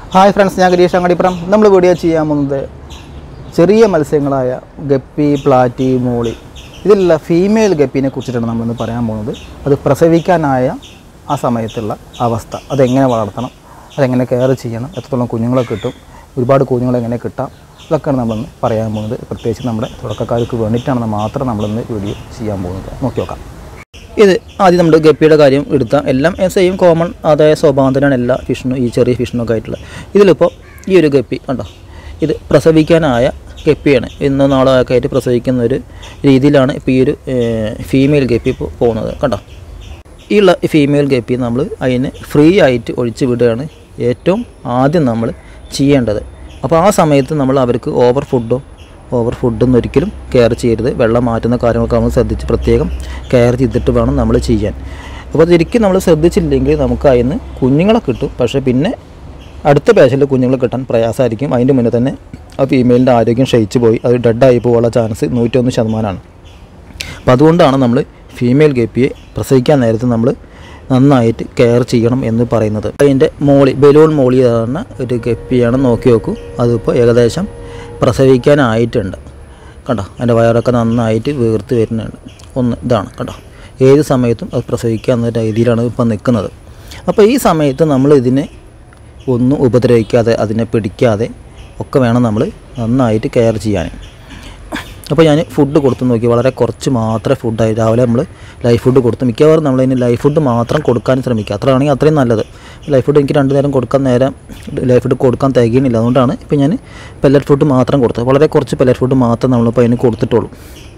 Hi friends ഞാൻ ഗിരീഷ് അങ്ങടിപ്പുറം നമ്മൾ video ചെയ്യാൻ പോകുന്നത് ചെറിയ മത്സ്യങ്ങളായ ഗപ്പി പ്ലാറ്റി മോളി ഇതിലുള്ള ഫീമെയിൽ ഗപ്പീനെ കുറിച്ചിട്ടാണ് നമ്മളിന്ന് പറയാൻ പോകുന്നത് അത് പ്രസവിക്കാനായ ആ സമയത്തുള്ള അവസ്ഥ അതെങ്ങനെ വളർത്തണം അതെങ്ങനെ കെയർ ചെയ്യണം എത്രത്തോളം കുഞ്ഞുങ്ങളെ കിട്ടും ഒരുപാട് കുഞ്ഞുങ്ങളെ എങ്ങനെ കിട്ടാം ഇതൊക്കെയാണ് നമ്മളിന്ന് പറയാൻ പോകുന്നത് പ്രത്യേകിച്ച് നമ്മുടെ തുടക്കക്കാർക്ക് വേണ്ടിയിട്ടാണ് മാത്രം നമ്മളിന്ന് വീഡിയോ ചെയ്യാൻ പോകുന്നത് നോക്കി നോക്കാം ഇത് ആദ്യം നമ്മുടെ ഗപ്പിയുടെ കാര്യം എടുത്താൽ എല്ലാം സെയിം കോമൺ അതായ സ്വഭാവം തന്നെയാണ് എല്ലാ ഫിഷിനും ഈ ചെറിയ ഫിഷിനൊക്കെ ആയിട്ടുള്ളത് ഇതിലിപ്പോൾ ഈ ഒരു ഗപ്പി കണ്ടോ ഇത് പ്രസവിക്കാനായ ഗപ്പിയാണ് ഇന്ന് നാളെ ഒക്കെ ആയിട്ട് പ്രസവിക്കുന്ന ഒരു രീതിയിലാണ് ഇപ്പോൾ ഈ ഒരു ഫീമെയിൽ ഗപ്പി ഇപ്പോൾ പോകുന്നത് കണ്ടോ ഈ ഉള്ള ഫീമെയിൽ ഗപ്പി നമ്മൾ അതിന് ഫ്രീ ആയിട്ട് ഒഴിച്ച് വിടുകയാണ് ഏറ്റവും ആദ്യം നമ്മൾ ചെയ്യേണ്ടത് അപ്പോൾ ആ സമയത്ത് നമ്മൾ അവർക്ക് ഓവർ ഫുഡോ ഓവർ ഫുഡൊന്നും ഒരിക്കലും കെയർ ചെയ്യരുത് വെള്ളം മാറ്റുന്ന കാര്യങ്ങളൊക്കെ നമ്മൾ ശ്രദ്ധിച്ച് പ്രത്യേകം കെയർ ചെയ്തിട്ട് വേണം നമ്മൾ ചെയ്യാൻ അപ്പോൾ ശരിക്കും നമ്മൾ ശ്രദ്ധിച്ചില്ലെങ്കിൽ നമുക്ക് അതിന് കുഞ്ഞുങ്ങളെ കിട്ടും പക്ഷേ പിന്നെ അടുത്ത പേശലിൽ കുഞ്ഞുങ്ങളെ കിട്ടാൻ പ്രയാസമായിരിക്കും അതിൻ്റെ മുന്നേ തന്നെ ആ ഫീമെയിലിൻ്റെ ആരോഗ്യം ക്ഷയിച്ചു പോയി അത് ഡെഡായി പോകാനുള്ള ചാൻസ് നൂറ്റൊന്ന് ശതമാനമാണ് അപ്പോൾ അതുകൊണ്ടാണ് നമ്മൾ ഫീമെയിൽ ഗപ്പിയെ പ്രസവിക്കാൻ നേരത്ത് നമ്മൾ നന്നായിട്ട് കെയർ ചെയ്യണം എന്ന് പറയുന്നത് അതിൻ്റെ മോളി ബലൂൺ മോളി പറഞ്ഞ ഒരു ഗപ്പിയാണ് നോക്കി നോക്കൂ അതിപ്പോൾ ഏകദേശം പ്രസവിക്കാനായിട്ടുണ്ട് കണ്ടോ അതിൻ്റെ വയറൊക്കെ നന്നായിട്ട് വീർത്ത് വരുന്നുണ്ട് ഒന്ന് ഇതാണ് കണ്ടോ ഏത് സമയത്തും അത് പ്രസവിക്കുക എന്ന രീതിയിലാണ് ഇപ്പോൾ നിൽക്കുന്നത് അപ്പോൾ ഈ സമയത്ത് നമ്മൾ ഇതിനെ ഒന്നും ഉപദ്രവിക്കാതെ അതിനെ പിടിക്കാതെ ഒക്കെ വേണം നമ്മൾ നന്നായിട്ട് കെയർ ചെയ്യാൻ അപ്പോൾ ഞാൻ ഫുഡ് കൊടുത്ത് നോക്കി വളരെ കുറച്ച് മാത്രമേ ഫുഡായി രാവിലെ നമ്മൾ ലൈഫ് ഫുഡ് കൊടുത്തു മിക്കവാറും നമ്മൾ അതിന് ലൈഫ് ഫുഡ് മാത്രം കൊടുക്കാൻ ശ്രമിക്കുക അത്രയാണെങ്കിൽ അത്രയും നല്ലത് ലൈഫ് ഫുഡ് എനിക്ക് രണ്ട് നേരം കൊടുക്കാൻ നേരം ലൈഫ് ഫുഡ് കൊടുക്കാൻ തികയണില്ല അതുകൊണ്ടാണ് ഇപ്പോൾ ഞാൻ പെല്ലറ്റ് ഫുഡ് മാത്രം കൊടുത്തത് വളരെ കുറച്ച് പെല്ലറ്റ് ഫുഡ് മാത്രം നമ്മളിപ്പോൾ അതിന് കൊടുത്തിട്ടുള്ളൂ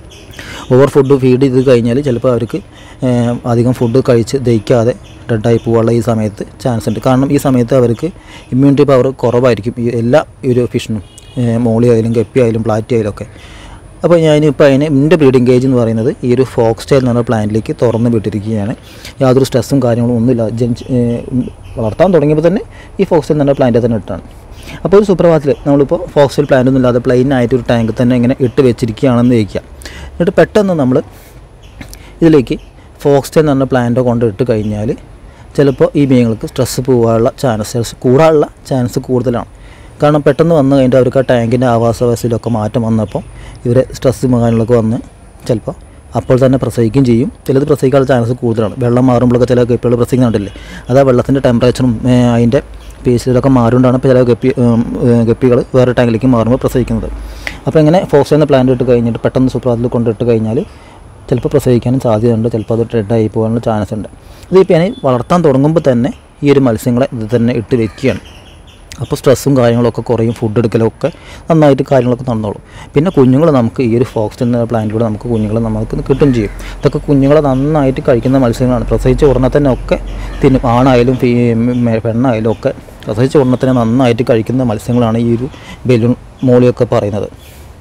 ഓവർ ഫുഡ് ഫീഡ് ചെയ്ത് കഴിഞ്ഞാൽ ചിലപ്പോൾ അവർക്ക് ഏഹ്, അധികം ഫുഡ് കഴിച്ച് ദഹിക്കാതെ ഡെഡായി പോകാനുള്ള ഈ സമയത്ത് ചാൻസ് ഉണ്ട് കാരണം ഈ സമയത്ത് അവർക്ക് ഇമ്മ്യൂണിറ്റി പവർ കുറവായിരിക്കും ഈ എല്ലാ ഈ ഒരു ഫിഷിനും ഏഹ്, മോളി ആയാലും ഗപ്പി ആയാലും പ്ലാറ്റി ആയാലും ഒക്കെ അപ്പോൾ ഞാനിപ്പോൾ അതിന് എൻ്റെ ബ്രീഡിംഗ് കേജ് എന്ന് പറയുന്നത് ഈ ഒരു ഫോക്സ് സ്റ്റൈൽ എന്ന് പറഞ്ഞ പ്ലാന്റിലേക്ക് തുറന്ന് വിട്ടിരിക്കുകയാണ് യാതൊരു സ്ട്രെസ്സും കാര്യങ്ങളും ഒന്നുമില്ല ജനിച്ച് ഏഹ്, വളർത്താൻ തുടങ്ങിയപ്പോൾ തന്നെ ഈ ഫോക്സ് സ്റ്റൈൽ എന്ന് പറഞ്ഞ പ്ലാന്റിൽ തന്നെ ഇട്ടാണ് അപ്പോൾ ഒരു സുപ്രഭാതത്തിൽ നമ്മളിപ്പോൾ ഫോക്സിൽ പ്ലാന്റ് ഒന്നും ഇല്ലാതെ പ്ലെയിൻ ആയിട്ട് ഒരു ടാങ്ക് തന്നെ ഇങ്ങനെ ഇട്ട് വെച്ചിരിക്കുകയാണെന്ന് വയ്ക്കുക എന്നിട്ട് പെട്ടെന്ന് നമ്മൾ ഇതിലേക്ക് ഫോക്സ്റ്റൈൽ എന്ന് പറഞ്ഞ പ്ലാന്റ് കൊണ്ട് ഇട്ട് കഴിഞ്ഞാൽ ചിലപ്പോൾ ഈ മീനുകൾക്ക് സ്ട്രെസ്സ് പോകാനുള്ള ചാൻസസ് കൂടാനുള്ള ചാൻസ് കൂടുതലാണ് കാരണം പെട്ടെന്ന് വന്നു കഴിഞ്ഞിട്ട് അവർക്ക് ആ ടാങ്കിൻ്റെ ആവാസവ്യവസ്ഥയിലൊക്കെ മാറ്റം വന്നപ്പോൾ ഇവരെ സ്ട്രെസ്സ് കാര്യങ്ങളൊക്കെ വന്ന് ചിലപ്പോൾ അപ്പോൾ തന്നെ പ്രസവിക്കുകയും ചെയ്യും ചിലത് പ്രസവിക്കാനുള്ള ചാൻസ് കൂടുതലാണ് വെള്ളം മാറുമ്പോഴൊക്കെ ചില ഗപ്പികൾ പ്രസവിക്കുന്നുണ്ടല്ലേ അത് ആ വെള്ളത്തിൻ്റെ ടെമ്പറേച്ചറും അതിൻ്റെ പേസിലൊക്കെ മാറിക്കൊണ്ടാണ് ഇപ്പോൾ ചില ഗപ്പി ഗപ്പികൾ വേറെ ടാങ്കിലേക്ക് മാറുമ്പോൾ പ്രസവിക്കുന്നത് അപ്പോൾ ഇങ്ങനെ ഫോക്സ് എന്ന പ്ലാന്റ് ഇട്ട് കഴിഞ്ഞിട്ട് പെട്ടെന്ന് സുപ്രാതിൽ കൊണ്ടിട്ട് കഴിഞ്ഞാൽ ചിലപ്പോൾ പ്രസവിക്കാനും സാധ്യതയുണ്ട് ചിലപ്പോൾ അത് ഡെഡായി പോകാനുള്ള ചാൻസ് ഉണ്ട് ഇതിപ്പോൾ ഞാൻ വളർത്താൻ തുടങ്ങുമ്പോൾ തന്നെ ഈ ഒരു മത്സ്യങ്ങളെ ഇത് തന്നെ ഇട്ട് വെക്കുകയാണ് അപ്പോൾ സ്ട്രെസ്സും കാര്യങ്ങളൊക്കെ കുറയും ഫുഡ് എടുക്കലൊക്കെ നന്നായിട്ട് കാര്യങ്ങളൊക്കെ നടന്നോളും പിന്നെ കുഞ്ഞുങ്ങൾ നമുക്ക് ഈ ഒരു ഫോക്സ് എന്ന പ്ലാന്റിലൂടെ നമുക്ക് കുഞ്ഞുങ്ങളെ നമുക്ക് കിട്ടും ചെയ്യും ഇതൊക്കെ കുഞ്ഞുങ്ങളെ നന്നായിട്ട് കഴിക്കുന്ന മത്സ്യങ്ങളാണ് പ്രസവിച്ച ഉടനെ തന്നെ ഒക്കെ തിന്നും ആണായാലും ഫീ മെ- പെണ്ണായാലും ഒക്കെ പ്രസവിച്ച ഉടനെ തന്നെ നന്നായിട്ട് കഴിക്കുന്ന മത്സ്യങ്ങളാണ് ഈ ഒരു ബലൂൺ മോളിയൊക്കെ പറയുന്നത്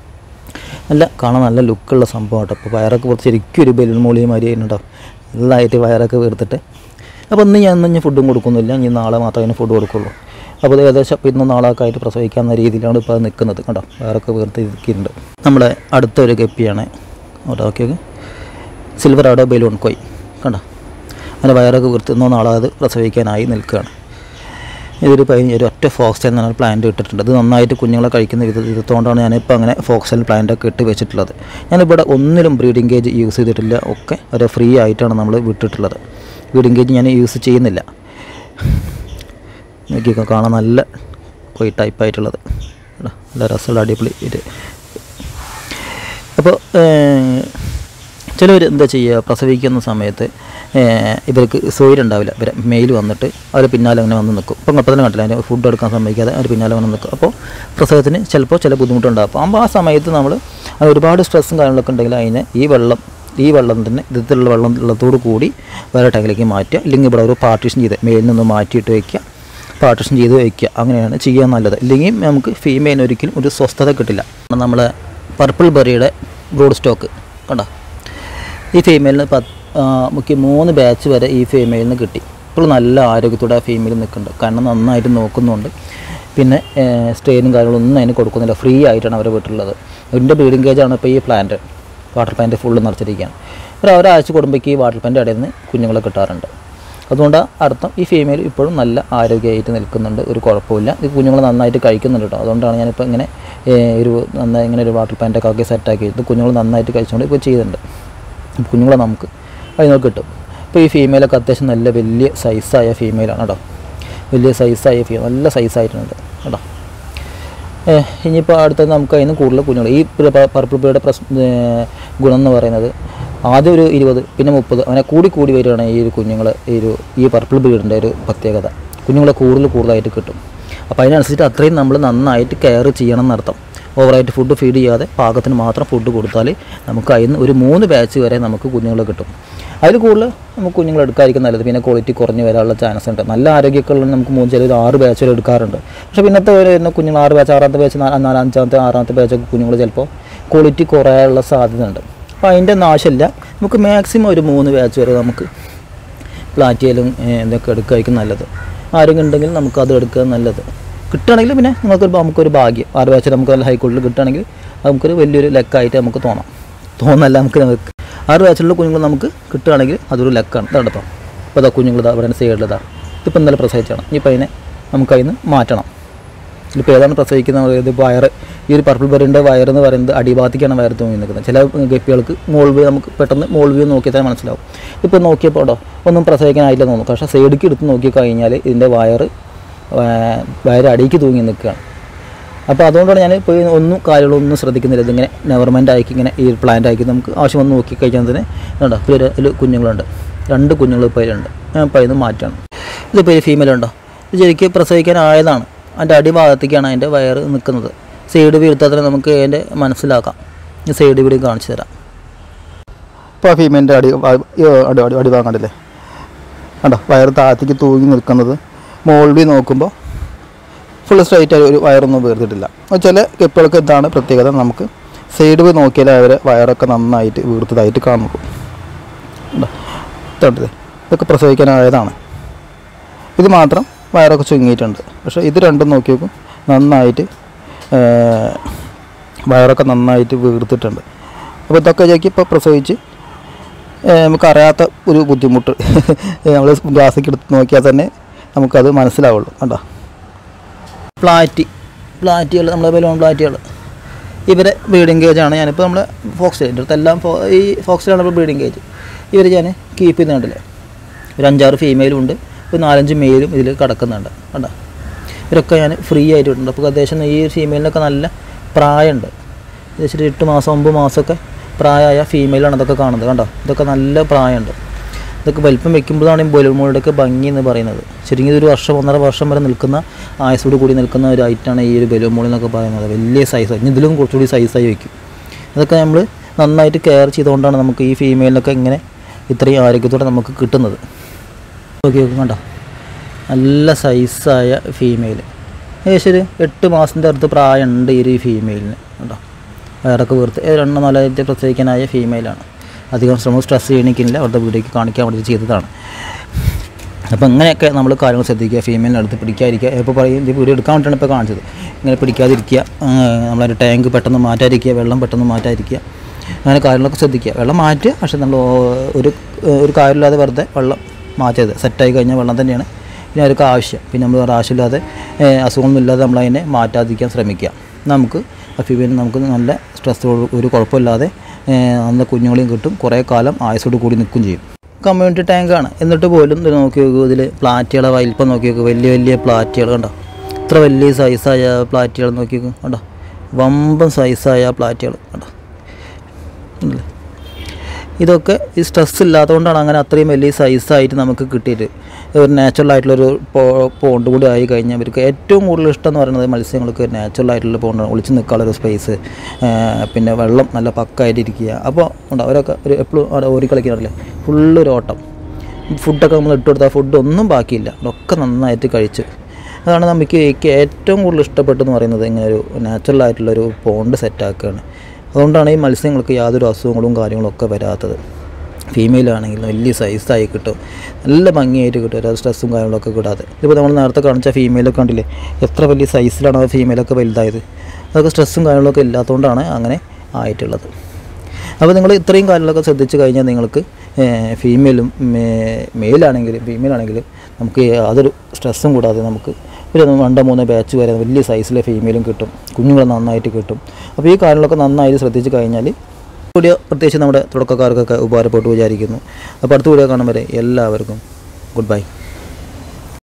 നല്ല കാണാൻ നല്ല ലുക്കുള്ള സംഭവമാട്ടോ അപ്പോൾ വയറൊക്കെ കുറച്ച് ശരിക്കും ഒരു ബലൂൺ മോളി മാതിരി ചെയ്യുന്നുണ്ടോ നല്ലതായിട്ട് വയറൊക്കെ വീർത്തിട്ട് അപ്പോൾ ഇന്ന് ഞാൻ ഇന്ന് ഫുഡും കൊടുക്കുന്നില്ല ഇനി നാളെ മാത്രമേ അതിന് ഫുഡ് കൊടുക്കുള്ളൂ അപ്പോൾ ഇത് ഏകദേശം ഇപ്പോൾ ഇന്ന് നാളൊക്കെ ആയിട്ട് പ്രസവിക്കാവുന്ന രീതിയിലാണ് ഇപ്പോൾ അത് നിൽക്കുന്നത് കണ്ടോ വയറൊക്കെ വീർത്ത് ഇരിക്കുന്നുണ്ട് നമ്മളെ അടുത്തൊരു ഗപ്പിയാണ് അവിടെ ഓക്കെ ഓക്കെ സിൽവർ ആടോ ബലൂൺ കോയ് കണ്ടോ അതിൻ്റെ വയറൊക്കെ വീർത്ത് ഇന്നോ നാളെ അത് പ്രസവിക്കാനായി നിൽക്കുകയാണ് ഇതൊരു പതിനഞ്ച് ഒരു ഒറ്റ ഫോക്സൽ എന്നാണ് പ്ലാന്റ് ഇട്ടിട്ടുണ്ട് ഇത് നന്നായിട്ട് കുഞ്ഞുങ്ങളെ കഴിക്കുന്ന വിധ വിധത്തോണ്ടാണ് ഞാനിപ്പോൾ അങ്ങനെ ഫോക്സൽ പ്ലാന്റൊക്കെ ഇട്ട് വെച്ചിട്ടുള്ളത് ഞാനിവിടെ ഒന്നിലും ബ്രീഡിംഗ് കേജ് യൂസ് ചെയ്തിട്ടില്ല ഒക്കെ ഒരു ഫ്രീ ആയിട്ടാണ് നമ്മൾ വിട്ടിട്ടുള്ളത് ബ്രീഡിംഗ് കേജ് ഞാൻ യൂസ് ചെയ്യുന്നില്ല നോക്കിയൊക്കെ കാണാൻ നല്ല കൊയ് ടൈപ്പായിട്ടുള്ളത് കേട്ടോ, നല്ല രസമുള്ള അടിപൊളി ഇത് അപ്പോൾ ചിലവർ എന്താ ചെയ്യുക പ്രസവിക്കുന്ന സമയത്ത് ഏഹ്, ഇവർക്ക് സൂര്യനുണ്ടാവില്ല ഇവരെ മെയിൽ വന്നിട്ട് അവർ പിന്നാലെ അങ്ങനെ വന്ന് നിൽക്കും ഇപ്പം ഇപ്പം തന്നെ കണ്ടില്ല അതിന് ഫുഡ് എടുക്കാൻ സമ്മതിക്കാതെ അവർ പിന്നാലെ വന്ന് നിൽക്കും അപ്പോൾ പ്രസവത്തിന് ചിലപ്പോൾ ചില ബുദ്ധിമുട്ടുണ്ടാകും അപ്പോൾ ആ സമയത്ത് നമ്മൾ അത് ഒരുപാട് സ്ട്രെസ്സും കാര്യങ്ങളൊക്കെ ഉണ്ടെങ്കിൽ അതിനെ ഈ വെള്ളം ഈ വെള്ളം തന്നെ ഇത്തരത്തിലുള്ള വെള്ളം വെള്ളത്തോട് കൂടി വേറെ ടാങ്കിലേക്ക് മാറ്റുക ഇല്ലെങ്കിൽ ഇവിടെ ഒരു പാർട്ടീഷൻ ചെയ്ത് മെയിലിൽ നിന്ന് മാറ്റിയിട്ട് വയ്ക്കുക പാർട്ടീഷൻ ചെയ്ത് വയ്ക്കുക അങ്ങനെയാണ് ചെയ്യാൻ നല്ലത് ഇല്ലെങ്കിൽ നമുക്ക് ഫീമെയിലിന് ഒരിക്കലും ഒരു സ്വസ്ഥത കിട്ടില്ല നമ്മളെ പർപ്പിൾ ബെറിയുടെ ബ്രോഡ് സ്റ്റോക്ക് കണ്ടോ ഈ ഫീമെയിലിന് പത്ത് ആ, മുക്കി മൂന്ന് ബാച്ച് വരെ ഈ ഫീമെയിലിന് കിട്ടി ഇപ്പോൾ നല്ല ആരോഗ്യത്തോടെ ആ ഫീമെയിൽ നിൽക്കുന്നുണ്ട് കാരണം നന്നായിട്ട് നോക്കുന്നുണ്ട് പിന്നെ സ്റ്റെയിനും കാര്യങ്ങളൊന്നും അതിന് കൊടുക്കുന്നില്ല ഫ്രീ ആയിട്ടാണ് അവരെ വീട്ടിലുള്ളത് അതിൻ്റെ ബ്രീഡിംഗ് കേജാണ് ഇപ്പോൾ ഈ പ്ലാന്റ് വാട്ടർ പ്ലാന്റ് ഫുള്ള് നിറച്ചിരിക്കുകയാണ് ഒരു ഒരാഴ്ച കൂടുമ്പോഴേക്ക് ഈ വാട്ടർ പ്ലാന്റ് ഇടയിൽ നിന്ന് കുഞ്ഞുങ്ങളെ കിട്ടാറുണ്ട് അതുകൊണ്ട് അർത്ഥം ഈ ഫീമെയിൽ ഇപ്പോഴും നല്ല ആരോഗ്യമായിട്ട് നിൽക്കുന്നുണ്ട് ഒരു കുഴപ്പമില്ല ഇത് കുഞ്ഞുങ്ങൾ നന്നായിട്ട് കഴിക്കുന്നുണ്ട് കേട്ടോ അതുകൊണ്ടാണ് ഞാനിപ്പോൾ ഇങ്ങനെ ഏഹ്, ഒരു നന്നായി ഇങ്ങനെ ഒരു വാട്ടർ പാൻറ്റൊക്കെ ആക്കി സെറ്റാക്കി ഇത് കുഞ്ഞുങ്ങൾ നന്നായിട്ട് കഴിച്ചുകൊണ്ട് ഇപ്പോൾ ചെയ്യുന്നുണ്ട് അപ്പോൾ കുഞ്ഞുങ്ങളെ നമുക്ക് അതിൽ നിന്ന് കിട്ടും ഇപ്പോൾ ഈ ഫീമെയിലൊക്കെ അത്യാവശ്യം നല്ല വലിയ സൈസായ ഫീമെയിലാണ് കേട്ടോ വലിയ സൈസായ ഫീ നല്ല സൈസായിട്ടുണ്ട് കേട്ടോ ഏഹ് ഇനിയിപ്പോൾ അടുത്തത് നമുക്ക് അതിന് കൂടുതൽ കുഞ്ഞുങ്ങൾ ഈ പർപ്പിൾ ബീയുടെ പ്രസ് ഏഹ് ഗുണം എന്ന് പറയുന്നത് ആദ്യം ഒരു ഇരുപത് പിന്നെ മുപ്പത് അങ്ങനെ കൂടി കൂടി വരികയാണ് ഈ ഒരു കുഞ്ഞുങ്ങൾ ഈ ഒരു ഈ പർപ്പിൾ ബീഡിൻ്റെ ഒരു പ്രത്യേകത കുഞ്ഞുങ്ങളെ കൂടുതൽ കൂടുതലായിട്ട് കിട്ടും അപ്പോൾ അതിനനുസരിച്ച് അത്രയും നമ്മൾ നന്നായിട്ട് കെയർ ചെയ്യണം എന്നർത്ഥം ഓവറായിട്ട് ഫുഡ് ഫീഡ് ചെയ്യാതെ പാകത്തിന് മാത്രം ഫുഡ് കൊടുത്താൽ നമുക്ക് അതിൽ നിന്ന് ഒരു മൂന്ന് ബാച്ച് വരെ നമുക്ക് കുഞ്ഞുങ്ങളെ കിട്ടും അതിൽ കൂടുതൽ നമുക്ക് കുഞ്ഞുങ്ങൾ എടുക്കാതിരിക്കും നല്ലത് പിന്നെ ക്വാളിറ്റി കുറഞ്ഞ് വരാനുള്ള ചാൻസ് ഉണ്ട് നല്ല ആരോഗ്യമൊക്കെ ഉള്ള നമുക്ക് മൂന്ന് ചിലർ ആറ് ബാച്ച് വരെ എടുക്കാറുണ്ട് പക്ഷേ പിന്നത്തെ ഒരു വരുന്ന കുഞ്ഞുങ്ങൾ ആറ് ബാച്ച് ആറാമത്തെ ബാച്ച് നാലാം അഞ്ചാമത്തെ ആറാമത്തെ ബാച്ചൊക്കെ കുഞ്ഞുങ്ങൾ ചിലപ്പോൾ ക്വാളിറ്റി കുറയാനുള്ള സാധ്യത ഉണ്ട് അപ്പോൾ അതിൻ്റെ ഒന്നും ആവശ്യമില്ല നമുക്ക് മാക്സിമം ഒരു മൂന്ന് ബാച്ച് വരെ നമുക്ക് പ്ലാറ്റിയലും ഇതൊക്കെ എടുക്കുകയായിരിക്കും നല്ലത് ആരെങ്കിലും ഉണ്ടെങ്കിൽ നമുക്ക് അത് എടുക്കുക നല്ലത് കിട്ടുകയാണെങ്കിൽ പിന്നെ നമുക്കൊരു നമുക്കൊരു ഭാഗ്യം ആറ് ബാച്ചിൽ നമുക്ക് നല്ല ഹൈ ക്വാളിറ്റി കിട്ടുകയാണെങ്കിൽ അത് നമുക്കൊരു വലിയൊരു ലെക്കായിട്ട് നമുക്ക് തോന്നാം തോന്നല്ല നമുക്ക് നമുക്ക് ആറ് ബാച്ചിലുള്ള കുഞ്ഞുങ്ങൾ നമുക്ക് കിട്ടുകയാണെങ്കിൽ അതൊരു ലെക്കാണ് ഇതാണ്ടപ്പം ഇപ്പോൾ ഇതാ കുഞ്ഞുങ്ങൾ ഇതാ അവിടെ സൈഡിലിതാ ഇതിപ്പോൾ ഇന്നലെ പ്രസവിച്ചാണ് ഇനിയിപ്പോൾ അതിനെ നമുക്ക് അതിന് മാറ്റണം ഇതിപ്പോൾ ഏതാണ് പ്രസവിക്കുന്നത് ഇത് വയറ് ഈ ഒരു പർപ്പിൾ ബെറിൻ്റെ വയറെന്ന് പറയുന്നത് അടിഭാഗത്തേക്കാണ് വയറ് തൂങ്ങി നിൽക്കുന്നത് ചില ഗപ്പികൾക്ക് മോൾ വ്യൂ നമുക്ക് പെട്ടെന്ന് മോൾ വ്യൂ നോക്കിയാൽ തന്നെ മനസ്സിലാവും ഇപ്പോൾ നോക്കിയപ്പോൾ കേട്ടോ ഒന്നും പ്രസവിക്കാനായില്ല തോന്നുന്നു പക്ഷേ സൈഡിലേക്ക് എടുത്ത് നോക്കി കഴിഞ്ഞാൽ ഇതിൻ്റെ വയറ് വയ- വയറ് അടിക്ക് തൂങ്ങി നിൽക്കുകയാണ് അപ്പോൾ അതുകൊണ്ടാണ് ഞാൻ ഇപ്പോൾ ഒന്നും കാര്യങ്ങളൊന്നും ശ്രദ്ധിക്കുന്നില്ല ഇതിങ്ങനെ നെവർമെൻ്റ് ആക്കി ഇങ്ങനെ ഈ പ്ലാന്റ് ആക്കി നമുക്ക് ആവശ്യം വന്ന് നോക്കി കഴിക്കാൻ തന്നെ ഇതുണ്ടോ ഇപ്പോൾ ഒരു ഇതിൽ കുഞ്ഞുങ്ങളുണ്ട് രണ്ട് കുഞ്ഞുങ്ങൾ ഇപ്പോൾ ഇതിലുണ്ട് ഞാൻ ഇപ്പോൾ ഇത് മാറ്റാണ് ഇതിപ്പോൾ ഈ ഫീമെയിൽ ഉണ്ടോ ഇത് ശരിക്കും പ്രസവിക്കാനായതാണ് അതിൻ്റെ അടിഭാഗത്തേക്കാണ് അതിൻ്റെ വയറ് നിൽക്കുന്നത് സൈഡ് വ്യൂ എടുത്താൽ തന്നെ നമുക്ക് അതിൻ്റെ മനസ്സിലാക്കാം ഈ സൈഡ് വീട് കാണിച്ചു തരാം ഇപ്പോൾ ഫീമെയിലിൻ്റെ അടി അടി അടി അടിഭാഗം കണ്ടില്ലേ കണ്ടോ വയറ് താഴത്തേക്ക് തൂങ്ങി നിൽക്കുന്നത് മോൾ വ്യൂ നോക്കുമ്പോൾ ഫുൾ സ്ട്രൈറ്റ് ആയി ഒരു വയറൊന്നും വീർത്തിട്ടില്ല അത് ചില കെപ്പുകൾക്ക് ഇതാണ് പ്രത്യേകത നമുക്ക് സൈഡ് പോയി നോക്കിയാൽ അവരെ വയറൊക്കെ നന്നായിട്ട് വീർത്തതായിട്ട് കാണുള്ളൂ ഉണ്ടോ? ഇതുണ്ടല്ലേ ഇതൊക്കെ പ്രസവിക്കാനായതാണ് ഇത് മാത്രം വയറൊക്കെ ചുങ്ങിയിട്ടുണ്ട് പക്ഷേ ഇത് രണ്ടും നോക്കി നോക്കും നന്നായിട്ട് ആ, വയറൊക്കെ നന്നായിട്ട് വീർത്തിട്ടുണ്ട് അപ്പോൾ ഇതൊക്കെ ശരിക്കും ഇപ്പോൾ പ്രസവിച്ച് ഏ, നമുക്കറിയാത്ത ഒരു ബുദ്ധിമുട്ട് നമ്മൾ ഗ്ലാസ്സിലേക്ക് എടുത്ത് നോക്കിയാൽ തന്നെ നമുക്കത് മനസ്സിലാവുള്ളൂ കണ്ടോ പ്ലാറ്റി പ്ലാറ്റികൾ നമ്മളെ ബലൂൺ പ്ലാറ്റികൾ ഇവരെ ബ്രീഡിങ് കേജാണ് ഞാനിപ്പോൾ നമ്മൾ ഫോക്സ് എൻ്റെ അടുത്ത് എല്ലാം ഫോ ഈ ഫോക്സിലാണ് ഇപ്പോൾ ബ്രീഡിങ് കേജ് ഇവർ ഞാൻ കീപ്പ് ചെയ്യുന്നുണ്ടല്ലേ ഒരു അഞ്ചാറ് ഫീമെയിലും ഉണ്ട് ഒരു നാലഞ്ച് മെയിലും ഇതിൽ കിടക്കുന്നുണ്ട് കണ്ടോ ഇവരൊക്കെ ഞാൻ ഫ്രീ ആയിട്ട് വിട്ടിട്ടുണ്ട് അപ്പോൾ അത്യാവശ്യം ഈ ഫീമെയിലിനൊക്കെ നല്ല പ്രായമുണ്ട് ഏകദേശം ഒരു എട്ട് മാസം ഒമ്പത് മാസമൊക്കെ പ്രായമായ ഫീമെയിലാണ് ഇതൊക്കെ കാണുന്നത് കണ്ടോ ഇതൊക്കെ നല്ല പ്രായമുണ്ട് ഇതൊക്കെ വലിപ്പം വെക്കുമ്പോഴാണ് ഈ ബലൂൺമോളുടെയൊക്കെ ഭംഗി എന്ന് പറയുന്നത് ശരിക്കും ഇതൊരു വർഷം ഒന്നര വർഷം വരെ നിൽക്കുന്ന ആയുസോട് കൂടി നിൽക്കുന്ന ഒരു ഐറ്റാണ് ഈ ഒരു ബലൂൺ മോൾ എന്നൊക്കെ പറയുന്നത് വലിയ സൈസ് ഇനി ഇതിലും കുറച്ചുകൂടി സൈസായി വയ്ക്കും അതൊക്കെ നമ്മൾ നന്നായിട്ട് കെയർ ചെയ്തുകൊണ്ടാണ് നമുക്ക് ഈ ഫീമെയിലിനൊക്കെ ഇങ്ങനെ ഇത്രയും ആരോഗ്യത്തോടെ നമുക്ക് കിട്ടുന്നത് നോക്കി നോക്കും കണ്ടോ നല്ല സൈസായ ഫീമെയിൽ ഏകദേശം ഒരു എട്ട് മാസത്തിൻ്റെ അടുത്ത് പ്രായമുണ്ട് ഈ ഒരു ഫീമെയിലിന് കേട്ടോ വയറൊക്കെ വീർത്ത് ഏ, രണ്ട് നാലായിട്ട് പ്രസവിക്കാനായ ഫീമെയിലാണ് അധികം ശ്രമം സ്ട്രെസ് ചെയ്യണിക്കില്ല അവരുടെ വീഡിയോക്ക് കാണിക്കാൻ വേണ്ടി ചെയ്തതാണ് അപ്പോൾ ഇങ്ങനെയൊക്കെ നമ്മൾ കാര്യങ്ങൾ ശ്രദ്ധിക്കുക ഫീമെയിലിനെ അടുത്ത് പിടിക്കാതിരിക്കുക ഇപ്പോൾ പറയും ഇത് വീഡിയോ എടുക്കാൻ വേണ്ടിയിട്ടാണ് ഇപ്പോൾ കാണിച്ചത് ഇങ്ങനെ പിടിക്കാതിരിക്കുക ആ, നമ്മളൊരു ടാങ്ക് പെട്ടെന്ന് മാറ്റാതിരിക്കുക വെള്ളം പെട്ടെന്ന് മാറ്റാതിരിക്കുക അങ്ങനെ കാര്യങ്ങളൊക്കെ ശ്രദ്ധിക്കുക വെള്ളം മാറ്റുക പക്ഷേ നമ്മൾ ഓ- ഒരു ഒരു കാര്യമില്ലാതെ വെറുതെ വെള്ളം മാറ്റരുത് സെറ്റായി കഴിഞ്ഞാൽ വെള്ളം തന്നെയാണ് പിന്നെ അവർക്ക് ആവശ്യം പിന്നെ നമ്മൾ വേറെ ആവശ്യമില്ലാതെ ഏഹ്, അസുഖമൊന്നും ഇല്ലാതെ നമ്മൾ അതിനെ മാറ്റാതിരിക്കാൻ ശ്രമിക്കുക നമുക്ക് അഫീബിന് നമുക്ക് നല്ല സ്ട്രെസ്സോട് ഒരു കുഴപ്പമില്ലാതെ ഏഹ്, നല്ല കുഞ്ഞുങ്ങളെയും കിട്ടും കുറേ കാലം ആയുസോട് കൂടി നിൽക്കും ചെയ്യും കമ്മ്യൂണിറ്റി ടാങ്കാണ് എന്നിട്ട് പോലും ഇത് നോക്കി നോക്കൂ ഇതിൽ പ്ലാറ്റുകളെ വലിപ്പം നോക്കി നോക്കൂ വലിയ വലിയ പ്ലാറ്റുകൾ കണ്ടോ ഇത്ര വലിയ സൈസായ പ്ലാറ്റുകൾ നോക്കി നോക്കൂ കണ്ടോ വമ്പൻ സൈസായ പ്ലാറ്റുകൾ കണ്ടോ ഉണ്ടല്ലേ ഇതൊക്കെ ഈ സ്ട്രെസ് ഇല്ലാത്തതുകൊണ്ടാണ് അങ്ങനെ അത്രയും വലിയ സൈസായിട്ട് നമുക്ക് കിട്ടിയിട്ട് ഒരു നാച്ചുറൽ ആയിട്ടുള്ളൊരു പോ പോണ്ട് കൂടി ആയി കഴിഞ്ഞാൽ അവർക്ക് ഏറ്റവും കൂടുതൽ ഇഷ്ടം എന്ന് പറയുന്നത് മത്സ്യങ്ങൾക്ക് നാച്ചുറൽ ആയിട്ടുള്ള പോണ്ടാണ് ഒളിച്ച് നിൽക്കാനുള്ളൊരു സ്പേസ് പിന്നെ വെള്ളം നല്ല പക്കായിട്ട് ഇരിക്കുക അപ്പോൾ ഉണ്ട് അവരൊക്കെ ഒരു എപ്പോഴും അവിടെ ഓരി കളിക്കാറില്ലേ ഫുള്ള് ഒരു ഓട്ടം ഫുഡൊക്കെ നമ്മൾ ഇട്ട് കൊടുത്താൽ ഫുഡ് ഒന്നും ബാക്കിയില്ല ഒക്കെ നന്നായിട്ട് കഴിച്ച് അതാണ് നമുക്ക് എനിക്ക് ഏറ്റവും കൂടുതൽ ഇഷ്ടപ്പെട്ടെന്ന് പറയുന്നത് ഇങ്ങനെ ഒരു നാച്ചുറൽ ആയിട്ടുള്ളൊരു പോണ്ട് സെറ്റാക്കുകയാണ് അതുകൊണ്ടാണ് ഈ മത്സ്യങ്ങൾക്ക് യാതൊരു അസുഖങ്ങളും കാര്യങ്ങളും ഒക്കെ വരാത്തത് ഫീമെയിലാണെങ്കിൽ വലിയ സൈസായി കിട്ടും നല്ല ഭംഗിയായിട്ട് കിട്ടും ഒരു സ്ട്രെസ്സും കാര്യങ്ങളൊക്കെ കിട്ടാതെ ഇപ്പോൾ നമ്മൾ നേരത്തെ കാണിച്ച ഫീമെയിലൊക്കെ കണ്ടില്ലേ എത്ര വലിയ സൈസിലാണ് ആ ഫീമെയിലൊക്കെ വലുതായത് അതൊക്കെ സ്ട്രെസ്സും കാര്യങ്ങളൊക്കെ ഇല്ലാത്തതുകൊണ്ടാണ് അങ്ങനെ ആയിട്ടുള്ളത് അപ്പോൾ നിങ്ങൾ ഇത്രയും കാര്യങ്ങളൊക്കെ ശ്രദ്ധിച്ചു കഴിഞ്ഞാൽ നിങ്ങൾക്ക് ഫീമെയിലും മെയിലാണെങ്കിലും ഫീമെയിലാണെങ്കിലും നമുക്ക് യാതൊരു സ്ട്രെസ്സും കൂടാതെ നമുക്ക് ഒരു രണ്ടോ മൂന്നോ ബാച്ച് വരെ വലിയ സൈസിലെ ഫീമെയിലും കിട്ടും കുഞ്ഞുങ്ങൾ നന്നായിട്ട് കിട്ടും അപ്പോൾ ഈ കാര്യങ്ങളൊക്കെ നന്നായിട്ട് ശ്രദ്ധിച്ച് കഴിഞ്ഞാൽ വീഡിയോ പ്രത്യേകിച്ച് നമ്മുടെ തുടക്കക്കാർക്കൊക്കെ ഉപകാരപ്പെട്ടു വിചാരിക്കുന്നു അപ്പോൾ അടുത്ത വീഡിയോ കാണും വരെ എല്ലാവർക്കും ഗുഡ് ബൈ